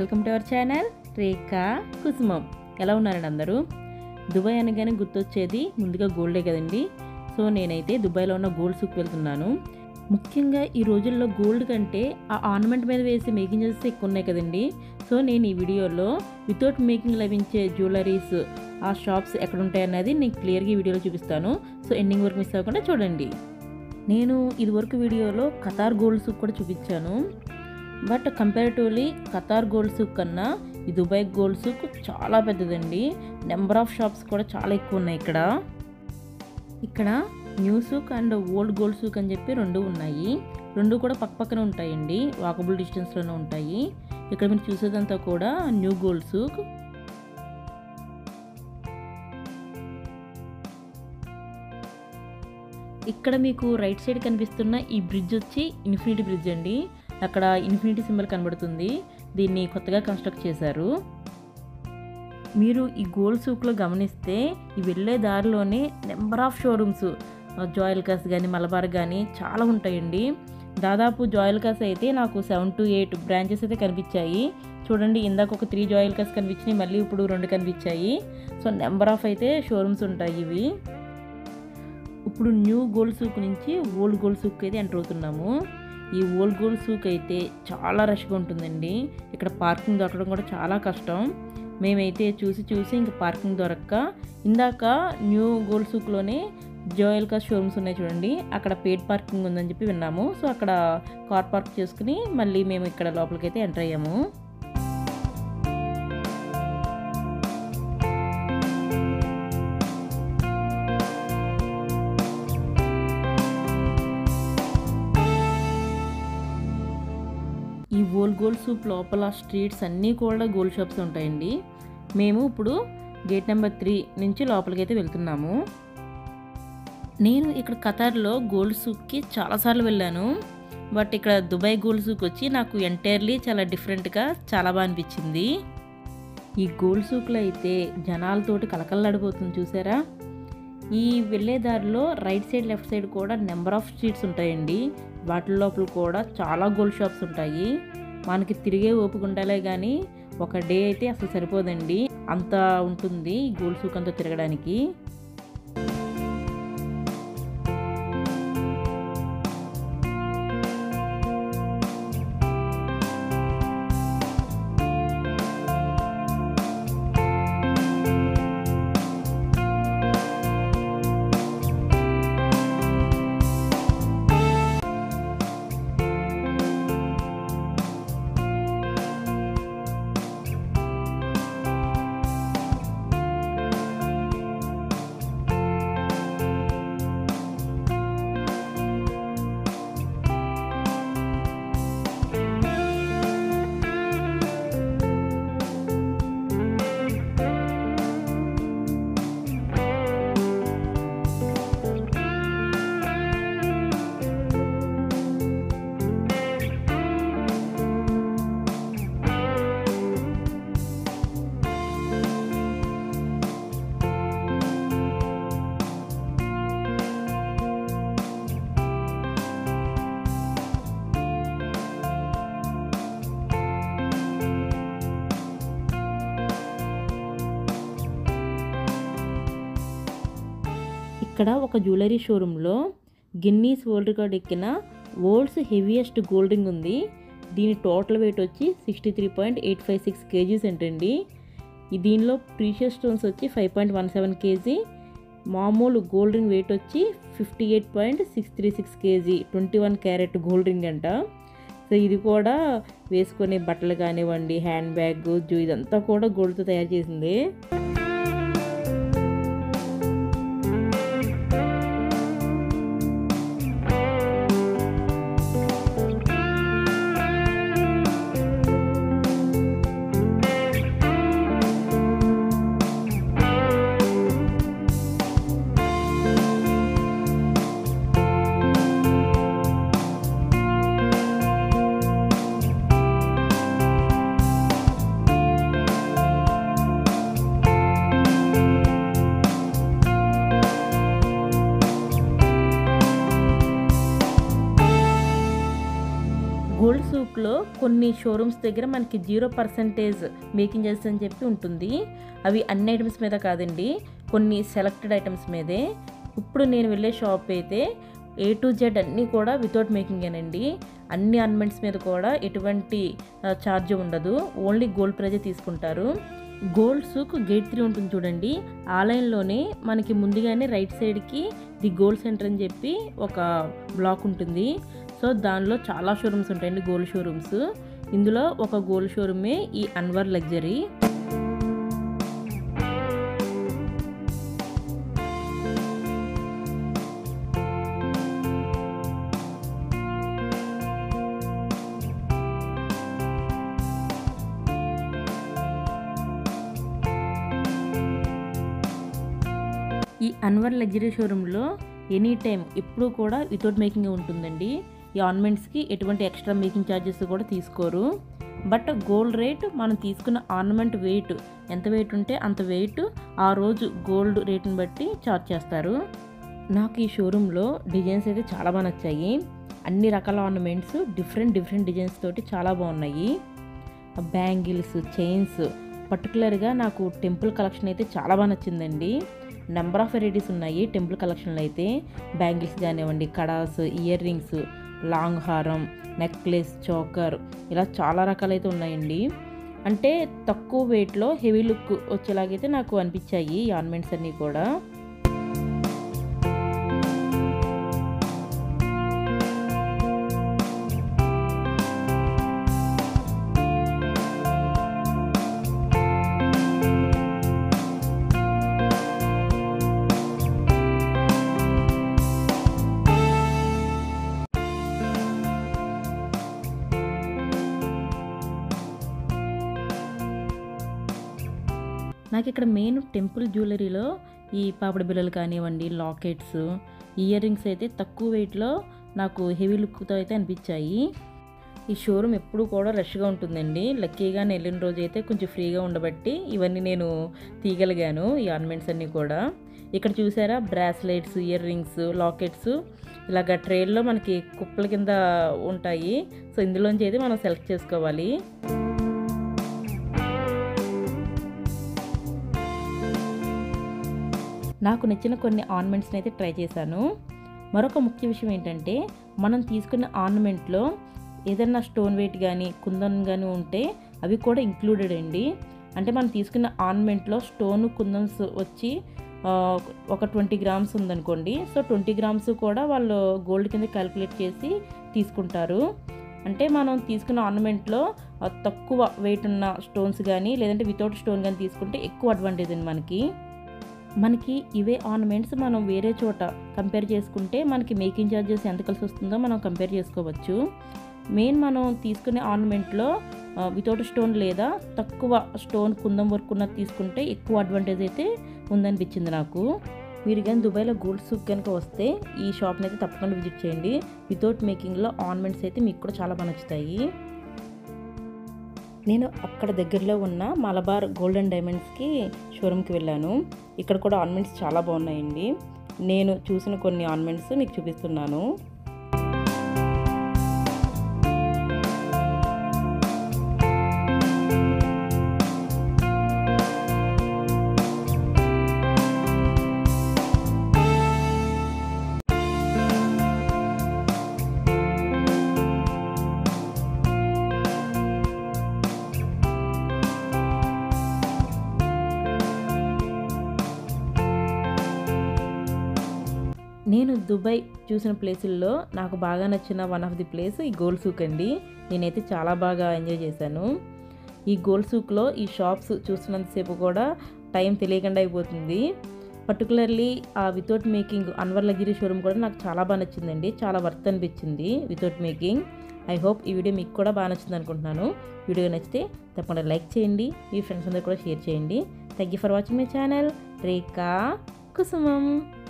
welcome to our channel Rekha Kusumam ఎలా ఉన్నారండి అందరూ దుబాయ్ అనగానే గుర్తొచ్చేది ముందుగా గోల్డే కదండి సో నేనైతే దుబాయ్లో ఉన్న గోల్డ్ సూక్ వెళ్తున్నాను ముఖ్యంగా ఈ రోజుల్లో గోల్డ్ కంటే ఆ ఆర్నమెంట్ మీద వేసి మేకింగ్ చేస్తే ఎక్కువ ఉన్నాయి కదండి సో నేను ఈ వీడియోలో వితౌట్ మేకింగ్ లభించే జ్యువెలరీస్ ఆ షాప్స్ ఎక్కడ ఉంటాయన్నది నేను క్లియర్గా ఈ వీడియోలో చూపిస్తాను సో ఎండింగ్ వరకు మిస్ అవ్వకుండా చూడండి నేను ఇదివరకు వీడియోలో కతార్ గోల్డ్ సూక్ కూడా చూపించాను but comparatively Qatar gold souk కన్నా ఈ దుబాయ్ గోల్డ్ సూక్ చాలా పెద్దదండి నెంబర్ ఆఫ్ షాప్స్ కూడా చాలా ఎక్కువ ఉన్నాయి ఇక్కడ ఇక్కడ new souk and old gold souk అని చెప్పి రెండు ఉన్నాయి రెండు కూడా పక్క పక్కన ఉంటాయండి వాకబుల్ డిస్టెన్స్లోనే ఉంటాయి ఇక్కడ మీరు చూసేదంతా కూడా న్యూ గోల్డ్ సూక్ ఇక్కడ మీకు రైట్ సైడ్ కనిపిస్తున్న ఈ బ్రిడ్జ్ వచ్చి ఇన్ఫినిటీ బ్రిడ్జ్ అండి అక్కడ ఇన్ఫినిటీ సింబల్ కనబడుతుంది దీన్ని కొత్తగా కన్స్ట్రక్ట్ చేశారు మీరు ఈ గోల్డ్ సూక్లో గమనిస్తే ఈ వెళ్ళే దారిలోనే నెంబర్ ఆఫ్ షోరూమ్స్ జాయిల్కాస్ కానీ మలబార్ కానీ చాలా ఉంటాయండి దాదాపు జాయిల్కాస్ అయితే నాకు సెవెన్ టు ఎయిట్ బ్రాంచెస్ అయితే కనిపించాయి చూడండి ఇందాక ఒక త్రీ జాయిల్కాస్ కనిపించినాయి మళ్ళీ ఇప్పుడు రెండు కనిపించాయి సో నెంబర్ ఆఫ్ అయితే షోరూమ్స్ ఉంటాయి ఇవి ఇప్పుడు న్యూ గోల్డ్ సూక్ నుంచి ఓల్డ్ గోల్డ్ సూక్ అయితే ఎంటర్ అవుతున్నాము ఈ ఓల్డ్ గోల్డ్ సూక్ అయితే చాలా రష్గా ఉంటుందండి ఇక్కడ పార్కింగ్ దొరకడం కూడా చాలా కష్టం మేమైతే చూసి చూసి ఇంకా పార్కింగ్ దొరక్క ఇందాక న్యూ గోల్డ్ సూక్లోనే జోయల్కా షోరూమ్స్ ఉన్నాయి చూడండి అక్కడ పేడ్ పార్కింగ్ ఉందని చెప్పి విన్నాము సో అక్కడ కార్ పార్క్ చేసుకుని మళ్ళీ మేము ఇక్కడ లోపలికి అయితే ఎంటర్ అయ్యాము ఈ ఓల్డ్ గోల్డ్ సూప్ లోపల స్ట్రీట్స్ అన్నీ కూడా గోల్డ్ షాప్స్ ఉంటాయండి మేము ఇప్పుడు గేట్ నెంబర్ త్రీ నుంచి లోపలికి అయితే వెళ్తున్నాము నేను ఇక్కడ ఖతార్లో గోల్డ్ సూక్కి చాలాసార్లు వెళ్ళాను బట్ ఇక్కడ దుబాయ్ గోల్డ్ సూక్ వచ్చి నాకు ఎంటైర్లీ చాలా డిఫరెంట్గా చాలా బాగా అనిపించింది ఈ గోల్డ్ సూక్లో అయితే జనాలతోటి కలకల్లాడిపోతుంది చూసారా ఈ వెళ్ళే దారిలో రైట్ సైడ్ లెఫ్ట్ సైడ్ కూడా నెంబర్ ఆఫ్ స్ట్రీట్స్ ఉంటాయండి వాటి లోపల కూడా చాలా గోల్డ్ షాప్స్ ఉంటాయి మనకి తిరిగే ఓపిక ఉండాలే కానీ ఒక డే అయితే అసలు సరిపోదండి అంత ఉంటుంది గోల్డ్ సూక్ అంతా తిరగడానికి ఇక్కడ ఒక జ్యువెలరీ షోరూంలో గిన్నీస్ వరల్డ్ రికార్డ్ ఎక్కిన వరల్డ్స్ హెవీయెస్ట్ గోల్డ్ రింగ్ ఉంది దీని టోటల్ వెయిట్ వచ్చి sixty three point eight five six kgs ఏంటండి దీనిలో ప్రీషియస్ స్టోన్స్ వచ్చి five point one seven kg మామూలు గోల్డ్ రింగ్ వెయిట్ వచ్చి fifty eight point six three six kg twenty one carat gold ring అంట so ఇది కూడా వేసుకునే బట్టలు కానివ్వండి హ్యాండ్ బ్యాగ్ జూ ఇదంతా కూడా గోల్డ్తో తయారు చేసింది గోల్డ్లో కొన్ని షోరూమ్స్ దగ్గర మనకి జీరో పర్సంటేజ్ మేకింగ్ చేస్తా అని చెప్పి ఉంటుంది అవి అన్ని ఐటమ్స్ మీద కాదండి కొన్ని సెలెక్టెడ్ ఐటమ్స్ మీదే ఇప్పుడు నేను వెళ్ళే షాప్ అయితే ఏ టు జెడ్ అన్నీ కూడా వితౌట్ మేకింగేనండి అన్ని ఆర్నమెంట్స్ మీద కూడా ఎటువంటి ఛార్జ్ ఉండదు ఓన్లీ గోల్డ్ ప్రైజే తీసుకుంటారు గోల్డ్ సూక్ గేట్ త్రీ ఉంటుంది చూడండి ఆ లైన్లోనే మనకి ముందుగానే రైట్ సైడ్కి ది గోల్డ్ సెంటర్ అని చెప్పి ఒక బ్లాక్ ఉంటుంది సో దానిలో చాలా షోరూమ్స్ ఉంటాయండి గోల్డ్ షోరూమ్స్ ఇందులో ఒక గోల్డ్ షోరూమే ఈ అన్వర్ లగ్జరీ ఈ అన్వర్ లగ్జరీ షోరూంలో ఎనీ టైం ఎప్పుడూ కూడా వితౌట్ మేకింగ్ ఉంటుందండి ఈ ఆర్నమెంట్స్కి ఎటువంటి ఎక్స్ట్రా మేకింగ్ ఛార్జెస్ కూడా తీసుకోరు బట్ గోల్డ్ రేట్ మనం తీసుకున్న ఆర్నమెంట్ వెయిట్ ఎంత వెయిట్ ఉంటే అంత వెయిట్ ఆ రోజు గోల్డ్ రేట్ని బట్టి ఛార్జ్ చేస్తారు నాకు ఈ షోరూంలో డిజైన్స్ అయితే చాలా బాగా నచ్చాయి అన్ని రకాల ఆర్నమెంట్స్ డిఫరెంట్ డిఫరెంట్ డిజైన్స్ తోటి చాలా బాగున్నాయి బ్యాంగిల్స్ చైన్స్ పర్టికులర్గా నాకు టెంపుల్ కలెక్షన్ అయితే చాలా బాగా నచ్చిందండి నెంబర్ ఆఫ్ వెరైటీస్ ఉన్నాయి టెంపుల్ కలెక్షన్లో అయితే బ్యాంగిల్స్ కానివ్వండి కడాస్ ఇయర్ రింగ్స్ లాంగ్ హారం నెక్లెస్ చోకర్ ఇలా చాలా రకాలైతే ఉన్నాయండి అంటే తక్కువ వెయిట్లో హెవీ లుక్ వచ్చేలాగైతే నాకు అనిపించాయి ఈ ఆర్నమెంట్స్ అన్నీ కూడా నాకు ఇక్కడ మెయిన్ టెంపుల్ జ్యువెలరీలో ఈ పాపడి బిళ్ళలు కానివ్వండి లాకెట్స్ ఇయర్ రింగ్స్ అయితే తక్కువ వెయిట్లో నాకు హెవీ లుక్తో అయితే అనిపించాయి ఈ షోరూమ్ ఎప్పుడు కూడా రష్గా ఉంటుందండి లక్కీగా నేను వెళ్ళిన రోజు అయితే కొంచెం ఫ్రీగా ఉండబట్టి ఇవన్నీ నేను తీయగలిగాను ఈ ఆర్నమెంట్స్ అన్నీ కూడా ఇక్కడ చూసారా బ్రాస్లెట్స్ ఇయర్ రింగ్స్ లాకెట్స్ ఇలాగ ట్రైల్లో మనకి కుప్పల కింద ఉంటాయి సో ఇందులోంచి అయితే మనం సెలెక్ట్ చేసుకోవాలి నాకు నచ్చిన కొన్ని ఆర్నమెంట్స్ని అయితే ట్రై చేశాను మరొక ముఖ్య విషయం ఏంటంటే మనం తీసుకున్న ఆర్నమెంట్లో ఏదన్నా స్టోన్ వెయిట్ కానీ కుందన్ కానీ ఉంటే అవి కూడా ఇంక్లూడెడ్ అండి అంటే మనం తీసుకున్న ఆర్నమెంట్లో స్టోన్ కుందన్స్ వచ్చి ఆ, ఒక ట్వంటీ గ్రామ్స్ ఉందనుకోండి సో ట్వంటీ గ్రామ్స్ కూడా వాళ్ళు గోల్డ్ కింద క్యాలిక్యులేట్ చేసి తీసుకుంటారు అంటే మనం తీసుకున్న ఆర్నమెంట్లో ఆ, తక్కువ వెయిట్ ఉన్న స్టోన్స్ కానీ లేదంటే వితౌట్ స్టోన్ కానీ తీసుకుంటే ఎక్కువ అడ్వాంటేజ్ అండి మనకి మనకి ఇవే ఆర్నమెంట్స్ మనం వేరే చోట కంపేర్ చేసుకుంటే మనకి మేకింగ్ ఛార్జెస్ ఎంత కలిసి వస్తుందో మనం కంపేర్ చేసుకోవచ్చు మెయిన్ మనం తీసుకునే ఆర్నమెంట్లో వితౌట్ స్టోన్ లేదా తక్కువ స్టోన్ కుందం వర్క్ ఉన్నది తీసుకుంటే ఎక్కువ అడ్వాంటేజ్ అయితే ఉందనిపించింది నాకు మీరు కానీ దుబాయ్లో గోల్డ్ సూక్ కనుక వస్తే ఈ షాప్ని అయితే తప్పకుండా విజిట్ చేయండి వితౌట్ మేకింగ్లో ఆర్నమెంట్స్ అయితే మీకు కూడా చాలా బాగా నచ్చుతాయి నేను అక్కడ దగ్గరలో ఉన్న మలబార్ గోల్డ్ అండ్ డైమండ్స్కి షోరూమ్కి వెళ్ళాను ఇక్కడ కూడా ఆర్నమెంట్స్ చాలా బాగున్నాయండి నేను చూసిన కొన్ని ఆర్నమెంట్స్ మీకు చూపిస్తున్నాను నేను దుబాయ్ చూసిన ప్లేసుల్లో నాకు బాగా నచ్చిన వన్ ఆఫ్ ది ప్లేస్ ఈ గోల్డ్ సూక్ అండి నేనైతే చాలా బాగా ఎంజాయ్ చేశాను ఈ గోల్డ్ సూక్లో ఈ షాప్స్ చూస్తున్నంతసేపు కూడా టైం తెలియకుండా అయిపోతుంది పర్టికులర్లీ ఆ without making Anwar luxury showroom కూడా నాకు చాలా బాగా నచ్చిందండి చాలా వర్త్ అనిపించింది వితౌట్ మేకింగ్ ఐ హోప్ ఈ వీడియో మీకు కూడా బాగా నచ్చింది అనుకుంటున్నాను వీడియో నచ్చితే తప్పకుండా లైక్ చేయండి మీ ఫ్రెండ్స్ అందరు కూడా షేర్ చేయండి thank you for watching my channel Rekha కుసుమం